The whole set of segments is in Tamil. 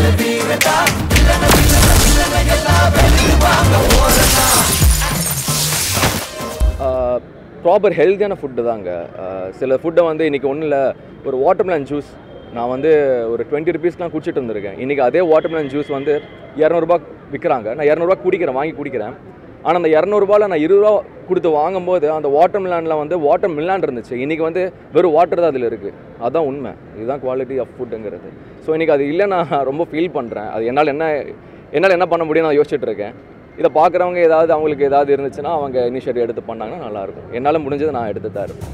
ப்ராப்பர் ஹெல்த்தியான ஃபுட்டு தாங்க ஆஹ் சில ஃபுட்டை வந்து இன்றைக்கி ஒன்றும் இல்லை ஒரு வாட்டர்மெலன் ஜூஸ் நான் வந்து ஒரு டுவெண்ட்டி ருபீஸ்லாம் குடிச்சிட்டு வந்திருக்கேன் இன்றைக்கி அதே வாட்டர்மெலன் ஜூஸ் வந்து இரநூறுபா விற்கிறாங்க நான் இரநூறுபா குடிக்கிறேன் வாங்கி குடிக்கிறேன் ஆனால் அந்த இரநூறுபாவில் நான் இருபது ரூபா கொடுத்து வாங்கும்போது அந்த வாட்டர் மிலானில் வந்து வாட்டர் மிலான் இருந்துச்சு இன்றைக்கி வந்து வெறும் வாட்டர் தான் அதில் இருக்குது அதுதான் உண்மை இதுதான் குவாலிட்டி ஆஃப் ஃபுட்டுங்கிறது ஸோ இன்றைக்கி அது இல்லை நான் ரொம்ப ஃபீல் பண்ணுறேன் அது என்னால் என்ன என்னால் என்ன பண்ண முடியும்னு நான் யோசிச்சுட்டு இருக்கேன் இதை பார்க்குறவங்க ஏதாவது அவங்களுக்கு ஏதாவது இருந்துச்சுன்னா அவங்க இனிஷியேட்டிவ் எடுத்து பண்ணாங்கன்னா நல்லாயிருக்கும் என்னால் முடிஞ்சது நான் எடுத்து தான் இருப்பேன்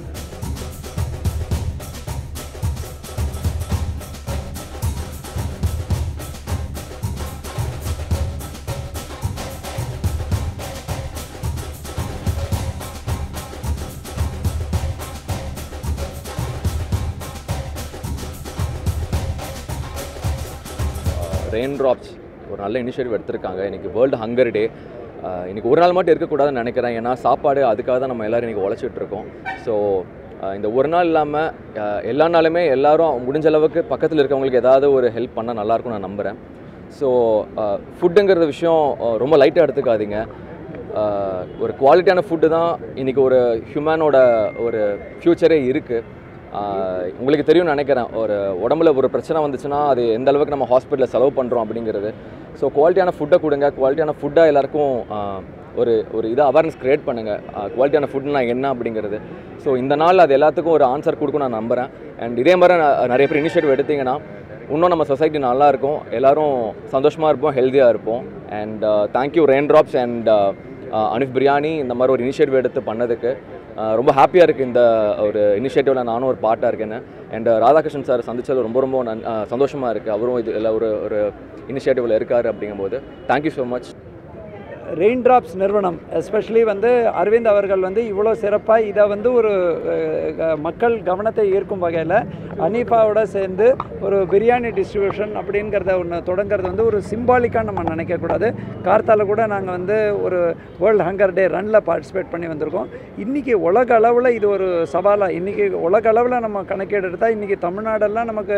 ரெயின் ட்ராப்ஸ் ஒரு நல்ல இனிஷியேட்டிவ் எடுத்திருக்காங்க இன்றைக்கி வேர்ல்டு ஹங்கர் டே இன்றைக்கி ஒரு நாள் மட்டும் இருக்கக்கூடாதுன்னு நினைக்கிறேன் ஏன்னா சாப்பாடு அதுக்காக தான் நம்ம எல்லோரும் இன்றைக்கி உழைச்சிட்டு இருக்கோம் ஸோ இந்த ஒரு நாள் இல்லாமல் எல்லா நாளுமே எல்லாரும் முடிஞ்ச அளவுக்கு பக்கத்தில் இருக்கவங்களுக்கு ஏதாவது ஒரு ஹெல்ப் பண்ணால் நல்லாயிருக்கும் நான் நம்புகிறேன் ஸோ ஃபுட்டுங்கிறது விஷயம் அஹ், ரொம்ப லைட்டாக எடுத்துக்காதீங்க அஹ், ஒரு குவாலிட்டியான ஃபுட்டு தான் இன்றைக்கி ஒரு ஹியூமனோட ஒரு ஃப்யூச்சரே இருக்குது ஆஹ் உங்களுக்கு தெரியும்னு நினைக்கிறேன் ஒரு உடம்புல ஒரு பிரச்சனை வந்துச்சுன்னா அது எந்த அளவுக்கு நம்ம ஹாஸ்பிட்டலில் செலவு பண்ணுறோம் அப்படிங்கிறது ஸோ குவாலிட்டியான ஃபுட்டை கொடுங்க குவாலிட்டியான ஃபுட்டாக எல்லாருக்கும் ஆஹ் ஒரு ஒரு இதை அவேர்னஸ் க்ரியேட் பண்ணுங்கள் குவாலிட்டியான ஃபுட்னா என்ன அப்படிங்கிறது ஸோ இந்த நாள் அது எல்லாத்துக்கும் ஒரு ஆன்சர் கொடுக்கும் நான் நம்புகிறேன் அண்ட் இதே மாதிரி ந- நிறைய பேர் இனிஷியேட்டிவ் எடுத்தீங்கன்னா இன்னும் நம்ம சொசைட்டி நல்லா இருக்கும் எல்லாரும் சந்தோஷமாக இருப்போம் ஹெல்த்தியாக இருப்போம் and thank you rain drops and Anif biryani இந்த மாதிரி ஒரு இனிஷியேட்டிவ் எடுத்து பண்ணதுக்கு ஆஹ் ரொம்ப ஹாப்பியாக இருக்குது இந்த ஒரு இனிஷியேட்டிவில் நானும் ஒரு பார்ட்டாக இருக்கேன்னு அண்ட் ராதாகிருஷ்ணன் சார் சந்திச்சது ரொம்ப ரொம்ப நன் சந்தோஷமாக இருக்குது அவரும் இது எல்லாம் ஒரு ஒரு இனிஷியேட்டிவில் இருக்கார் அப்படிங்கும்போது thank you so much rain drops நிறுவனம் எஸ்பெஷலி வந்து அரவிந்த் அவர்கள் வந்து இவ்வளோ சிறப்பாக இதை வந்து ஒரு அஹ், மக்கள் கவனத்தை ஈர்க்கும் வகையில் அனீஃபாவோட சேர்ந்து ஒரு பிரியாணி டிஸ்ட்ரிபியூஷன் அப்படிங்கிறத ஒன்று தொடங்குறது வந்து ஒரு சிம்பாலிக்காக நம்ம நினைக்கக்கூடாது கார்த்தால கூட நாங்கள் வந்து ஒரு வேர்ல்டு ஹங்கர் டே ரனில் பார்ட்டிசிபேட் பண்ணி வந்திருக்கோம் இன்றைக்கி உலக அளவில் இது ஒரு சவாலாக இன்றைக்கி உலக அளவில் நம்ம கணக்கீடு எடுத்தால் இன்றைக்கி தமிழ்நாடெல்லாம் நமக்கு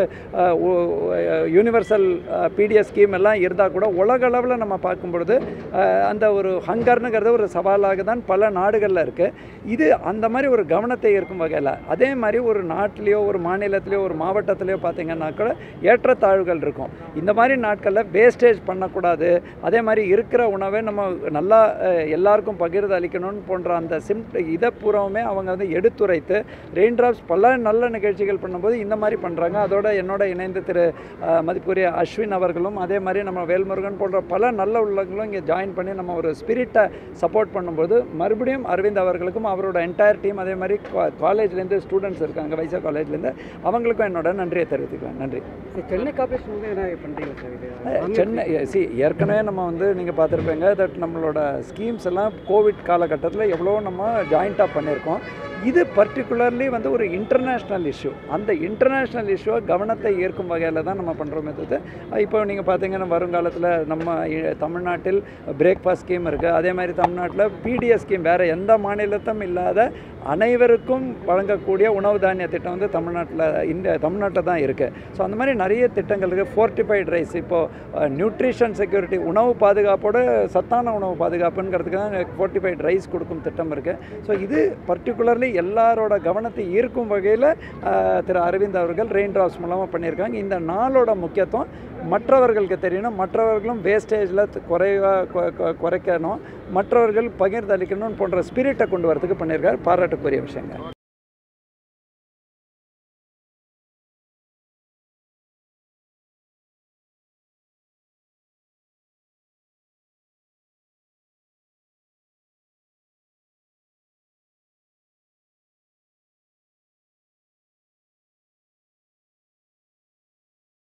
யூனிவர்சல் பிடிஎஸ் ஸ்கீம் எல்லாம் இருந்தால் கூட உலக அளவில் நம்ம பார்க்கும் பொழுது அஹ், அந்த ஒரு ஹங்கர்னுங்கிறது ஒரு சவாலாக தான் பல நாடுகளில் இருக்குது இது அந்த மாதிரி ஒரு கவனத்தை ஈர்க்கும் வகையில் அதே மாதிரி ஒரு நாட்டிலேயோ ஒரு மாநிலத்திலேயோ ஒரு மாவட்டத்திலேயோ பார்த்தீங்கன்னா கூட ஏற்றத்தாழ்வுகள் இருக்கும் இந்த மாதிரி நாட்களில் வேஸ்டேஜ் பண்ணக்கூடாது அதே மாதிரி இருக்கிற உணவை நம்ம நல்லா அஹ், எல்லாருக்கும் பகிர்ந்து அளிக்கணும்னு போன்ற அந்த சிம் இதை பூராவுமே அவங்க வந்து எடுத்துரைத்து ரெயின் டிராப்ஸ் பல நல்ல நிகழ்ச்சிகள் பண்ணும்போது இந்த மாதிரி பண்ணுறாங்க அதோட என்னோட இணைந்து திரு அஹ், மதிப்புக்குரிய அஸ்வின் அவர்களும் அதே மாதிரி நம்ம வேல்முருகன் போன்ற பல நல்ல உள்ளங்களும் இங்கே ஜாயின் பண்ணி நம்ம ஒரு ஸ்பிரிட்டை சப்போர்ட் பண்ணும்போது மறுபடியும் அரவிந்த் அவர்களுக்கும் அவரோட என்டையர் டீம் அதே மாதிரி காலேஜ்லேருந்து ஸ்டூடெண்ட்ஸ் இருக்காங்க வைசா காலேஜ்லேருந்து அவங்களுக்கும் என்னோட நன்றியை தெரிவித்துக்கிறேன் நன்றி சென்னை கார்பரேஷன் வந்து என்ன பண்ணுறீங்க சார் இது சென்னை சி ஏற்கனவே நம்ம வந்து நீங்கள் பார்த்துருப்பீங்க தட் நம்மளோட ஸ்கீம்ஸ் எல்லாம் கோவிட் காலகட்டத்தில் எவ்வளோ நம்ம ஜாயிண்ட்டாக பண்ணியிருக்கோம் இது பர்டிகுலர்லி வந்து ஒரு இன்டர்நேஷ்னல் இஷ்யூ அந்த இன்டர்நேஷ்னல் இஷ்யூவை கவனத்தை ஈர்க்கும் வகையில் தான் நம்ம பண்ணுறோமே தவிர்த்து இப்போ நீங்கள் பார்த்தீங்கன்னா வருங்காலத்தில் நம்ம இ- தமிழ்நாட்டில் பிரேக்ஃபாஸ்ட் ஸ்கீம் இருக்குது அதே மாதிரி தமிழ்நாட்டில் பிடிஎஸ் ஸ்கீம் வேறு எந்த மாநிலத்தும் இல்லாத அனைவருக்கும் வழங்கக்கூடிய உணவு தானிய திட்டம் வந்து தமிழ்நாட்டில் இந்த தமிழ்நாட்டில் தான் இருக்குது ஸோ அந்த மாதிரி நிறைய திட்டங்கள் இருக்குது ஃபோர்ட்டிஃபைட் ரைஸ் இப்போது நியூட்ரிஷன் செக்யூரிட்டி உணவு பாதுகாப்போட சத்தான உணவு பாதுகாப்புங்கிறதுக்கு தான் ஃபோர்ட்டிஃபைட் ரைஸ் கொடுக்கும் திட்டம் இருக்குது ஸோ இது பர்டிகுலர்லி எல்லாரோட கவனத்தை ஈர்க்கும் வகையில் திரு அரவிந்த் அவர்கள் ரெயின் ட்ராப்ஸ் மூலமாக பண்ணியிருக்காங்க இந்த நாளோட முக்கியத்துவம் மற்றவர்களுக்கு தெரியணும் மற்றவர்களும் வேஸ்டேஜில் குறைவாக குறைக்கணும் மற்றவர்கள் பகிர்ந்தளிக்கணும் போன்ற ஸ்பிரிட்டை கொண்டு வரதுக்கு பண்ணியிருக்காரு பாராட்டுக்குரிய விஷயங்க